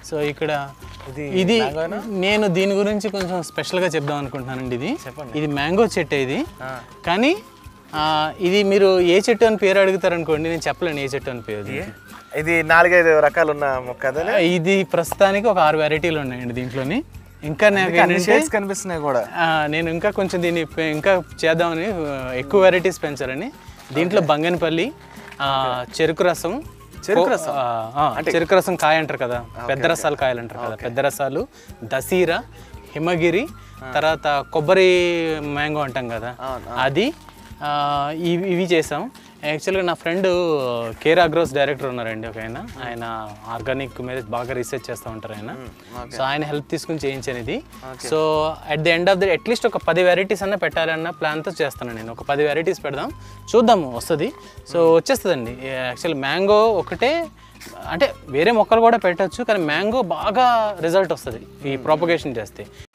So ఇక్కడ ఇది ఇది mangoనా? నేను దీని గురించి కొంచెం స్పెషల్గా చెప్దాం అనుకుంటున్నానండి ఇది చెప్పండి. ఇది మ్యాంగో చెట్టు ఇది ఆ. కానీ ఆ, ఇది మీరు ఏ చెట్టు అని పేరు అడుగుతారు అనుకోండి నేను చెప్పలేను ఏ చెట్టు అని పేరు ఏ? ఇది నాలుగైదు రకాలు ఉన్న మొక్క అదే ఆ, ఇది ప్రస్తుతానికి ఒక ఆరు వెరైటీలు ఉన్నాయండి దీంట్లోని ఇంకా నాకు అన్ని ఏంటంటే షేడ్స్ కనిపిస్తున్నాయి కూడా ఆ, నేను ఇంకా కొంచెం దీన్ని పె- ఇంకా చేద్దామని ఆ, ఎక్కువ వెరైటీస్ పెంచాలని దీంట్లో బంగనపల్లి ఆ, చెరుకు రసం చెరుకు రసం? ఆ, ఆ, చెరుకు రసం కాయ అంటారు కదా పెద్ద రసాలు కాయలు అంటారు కదా పెద్ద రసాలు దసీర హిమగిరి తర్వాత కొబ్బరి మ్యాంగో అంటాం కదా అవును, అది ఆ, ఇవి ఇవి చేసాం యాక్చువల్గా నా ఫ్రెండ్ కేర్ అగ్రోస్ డైరెక్టర్ ఉన్నారండి ఒక ఆయన ఆయన ఆర్గానిక్ మీద బాగా రీసెర్చ్ చేస్తూ ఉంటారు ఆయన సో ఆయన హెల్ప్ తీసుకుని చేయించాను ఇది so at the end of the at least ఒక పది వెరైటీస్ అన్న పెట్టాలన్న ప్లాన్తో చేస్తాను నేను ఒక పది వెరైటీస్ పెడదాం చూద్దాము వస్తుంది సో వచ్చేస్తుందండి యాక్చువల్ మ్యాంగో ఒకటే అంటే వేరే మొక్కలు కూడా పెట్టచ్చు కానీ మ్యాంగో బాగా రిజల్ట్ వస్తుంది ఈ ప్రాపగేషన్ చేస్తే